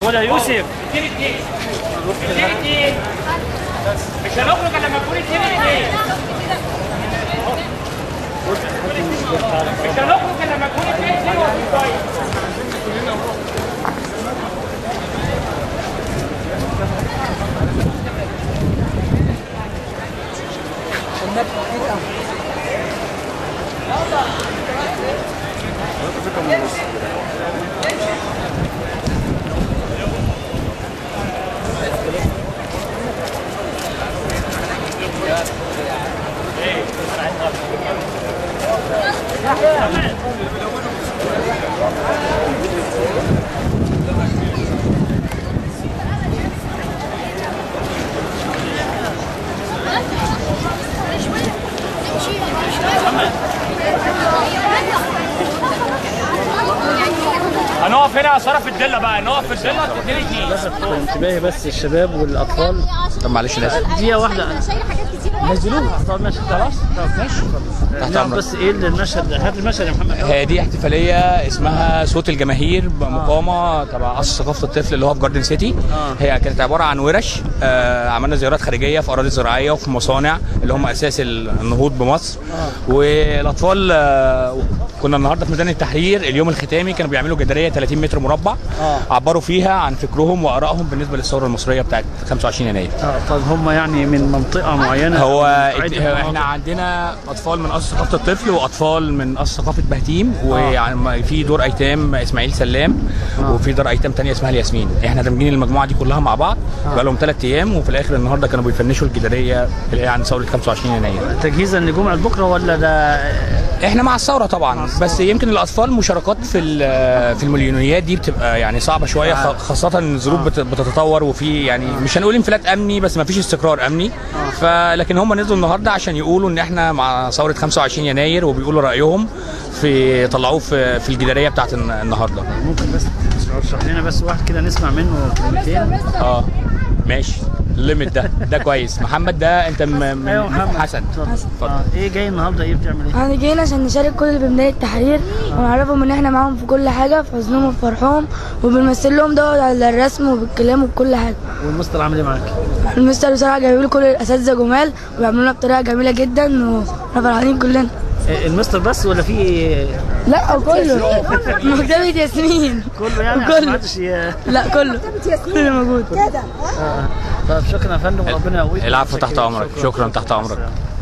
ولا يوسف اتنين اتنين اتنين اتنين مش هنخرج الا لما نكون اتنين اتنين مش هنخرج الا لما نكون اتنين اتنين واقفين كويس هنقف هنا يا ساره في الدله بقى نقف في الدله اتنين اتنين لفت انتباهي بس الشباب والاطفال طب معلش انا اسف دقيقه واحده انا شايله حاجات كتير نزلوه طب ماشي خلاص طب ماشي تحت نعم أمرك. بس ايه المشهد هات المشهد يا محمد هي دي احتفاليه اسمها صوت الجماهير مقامه تبع قصر ثقافه الطفل اللي هو في جاردن سيتي آه. هي كانت عباره عن ورش آه عملنا زيارات خارجيه في اراضي زراعيه وفي مصانع اللي هم اساس النهوض بمصر والاطفال آه كنا النهارده في ميدان التحرير اليوم الختامي كانوا بيعملوا جداريه 30 متر مربع آه. عبروا فيها عن فكرهم وارائهم بالنسبه للثوره المصريه بتاعت 25 يناير اه طب هم يعني من منطقه معينه هو عدة ات- مناطق. احنا عندنا اطفال من قصر ثقافه الطفل واطفال من قصر ثقافه بهتيم وفي دور ايتام اسماعيل سلام وفي دار ايتام تانية اسمها الياسمين احنا دامجين المجموعه دي كلها مع بعض بقى لهم ثلاث ايام وفي الاخر النهارده كانوا بيفنشوا الجداريه اللي هي عن ثوره 25 يناير تجهيزا لجمعه بكره ولا ده احنا مع الثوره طبعا بس يمكن الاطفال مشاركات في ال- في المليونيات دي بتبقى يعني صعبه شويه خ- خاصه ان الظروف بت- بتتطور وفي يعني مش هنقول انفلات امني بس ما فيش استقرار امني فلكن هم نزلوا النهارده عشان يقولوا ان احنا مع ثوره 25 يناير وبيقولوا رايهم في طلعوه في في الجداريه بتاعت الن- النهارده ممكن بس تشرح لنا بس واحد كده نسمع منه كلمتين اه ماشي الليمت ده ده كويس محمد ده انت م- من ايوه محمد حسن اتفضل آه. ايه جاي النهارده ايه بتعمل ايه؟ احنا جايين عشان نشارك كل اللي في ميدان التحرير ونعرفهم ان احنا معاهم في كل حاجه في حزنهم وفي فرحهم وبنمثل لهم دوت على الرسم وبالكلام وبكل حاجه والمستر عامل ايه معاك؟ المستر بصراحه جايبين لي كل الاساتذه جمال وبيعملونا بطريقه جميله جدا واحنا فرحانين كلنا إيه المستر بس ولا في لا كله مكتبه ياسمين كله يعني عشان كله. ما حدش ي- لا كله كله موجود آه. طب شكرا يا فندم وربنا يقويك العفو تحت امرك شكرا تحت امرك